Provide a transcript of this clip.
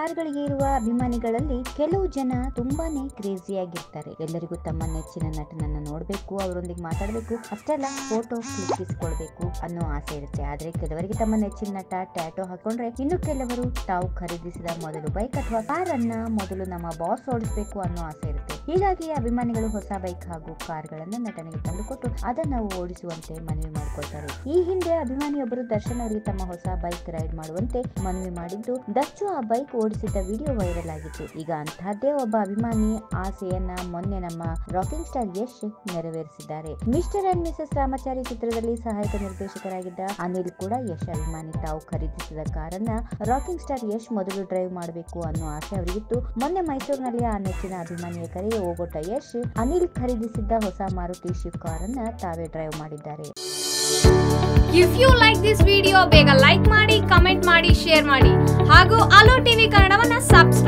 ಕಾರ್ಗಳಿಗೆ ಇರುವ ಅಭಿಮಾನಿಗಳಲ್ಲಿ ಕೆಲವು ಜನ ತುಂಬಾನೇ ಕ್ರೇಜಿ ಆಗಿರ್ತಾರೆ ಎಲ್ಲರಿಗೂ ತಮ್ಮ ನೆಚ್ಚಿನ ನಟನನ್ನ ನೋಡ್ಬೇಕು ಅವರೊಂದಿಗೆ ಮಾತಾಡ್ಬೇಕು ಅಷ್ಟೆಲ್ಲ ಫೋಟೋ ಕ್ಲಿಕ್ಕಿಸ್ಕೊಳ್ಬೇಕು ಅನ್ನೋ ಆಸೆ ಇರುತ್ತೆ ಆದ್ರೆ ಕೆಲವರಿಗೆ ತಮ್ಮ ನೆಚ್ಚಿನ ನಟ ಟ್ಯಾಟೋ ಹಾಕೊಂಡ್ರೆ ಇನ್ನು ಕೆಲವರು ತಾವು ಖರೀದಿಸಿದ ಮೊದಲು ಬೈಕ್ ಅಥವಾ ಕಾರ್ ಅನ್ನ ಮೊದಲು ನಮ್ಮ ಬಾಸ್ ಓಡಿಸ್ಬೇಕು ಅನ್ನೋ ಆಸೆ ಇರುತ್ತೆ ಹೀಗಾಗಿ ಅಭಿಮಾನಿಗಳು ಹೊಸ ಬೈಕ್ ಹಾಗೂ ಕಾರ್ಗಳನ್ನ ನಟನಿಗೆ ತಂದುಕೊಟ್ಟು ಅದನ್ನ ಓಡಿಸುವಂತೆ ಮನವಿ ಮಾಡಿಕೊಳ್ತಾರೆ ಈ ಹಿಂದೆ ಅಭಿಮಾನಿಯೊಬ್ಬರು ದರ್ಶನ್ ಅವರಿಗೆ ತಮ್ಮ ಹೊಸ ಬೈಕ್ ರೈಡ್ ಮಾಡುವಂತೆ ಮನವಿ ಮಾಡಿದ್ದು ದಚ್ಚು ಆ ಬೈಕ್ ಓಡಿಸಿದ್ದ ವಿಡಿಯೋ ವೈರಲ್ ಆಗಿತ್ತು ಈಗ ಅಂತಹದ್ದೇ ಒಬ್ಬ ಅಭಿಮಾನಿ ಆಸೆಯನ್ನ ಮೊನ್ನೆ ನಮ್ಮ ರಾಕಿಂಗ್ ಸ್ಟಾರ್ ಯಶ್ ನೆರವೇರಿಸಿದ್ದಾರೆ ಮಿಸ್ಟರ್ ಅಂಡ್ ಮಿಸಸ್ ರಾಮಾಚಾರಿ ಚಿತ್ರದಲ್ಲಿ ಸಹಾಯಕ ನಿರ್ದೇಶಕರಾಗಿದ್ದ ಅನಿಲ್ ಕೂಡ ಯಶ್ ಅಭಿಮಾನಿ ತಾವು ಖರೀದಿಸಿದ ಕಾರನ್ನ ರಾಕಿಂಗ್ ಸ್ಟಾರ್ ಯಶ್ ಮೊದಲು ಡ್ರೈವ್ ಮಾಡಬೇಕು ಅನ್ನೋ ಆಸೆ ಅವರಿಗಿತ್ತು ಮೊನ್ನೆ ಮೈಸೂರಿನಲ್ಲಿ ಆ ನೆಚ್ಚಿನ ಅಭಿಮಾನಿಯ ಕರೆಗೆ ಹೋಗೊಟ್ಟ ಯಶ್ ಅನಿಲ್ ಖರೀದಿಸಿದ್ದ ಹೊಸ ಮಾರುತಿ ಶಿಫ್ಟ್ ಕಾರನ್ನ ತಾವೇ ಡ್ರೈವ್ ಮಾಡಿದ್ದಾರೆ if you like this video ಬೇಗ ಲೈಕ್ ಮಾಡಿ ಕಮೆಂಟ್ ಮಾಡಿ ಶೇರ್ ಮಾಡಿ ಹಾಗೂ ಅಲೋ ಟಿವಿ ಕನ್ನಡವನ್ನ ಸಬ್ಸ್ಕ್ರೈಬ್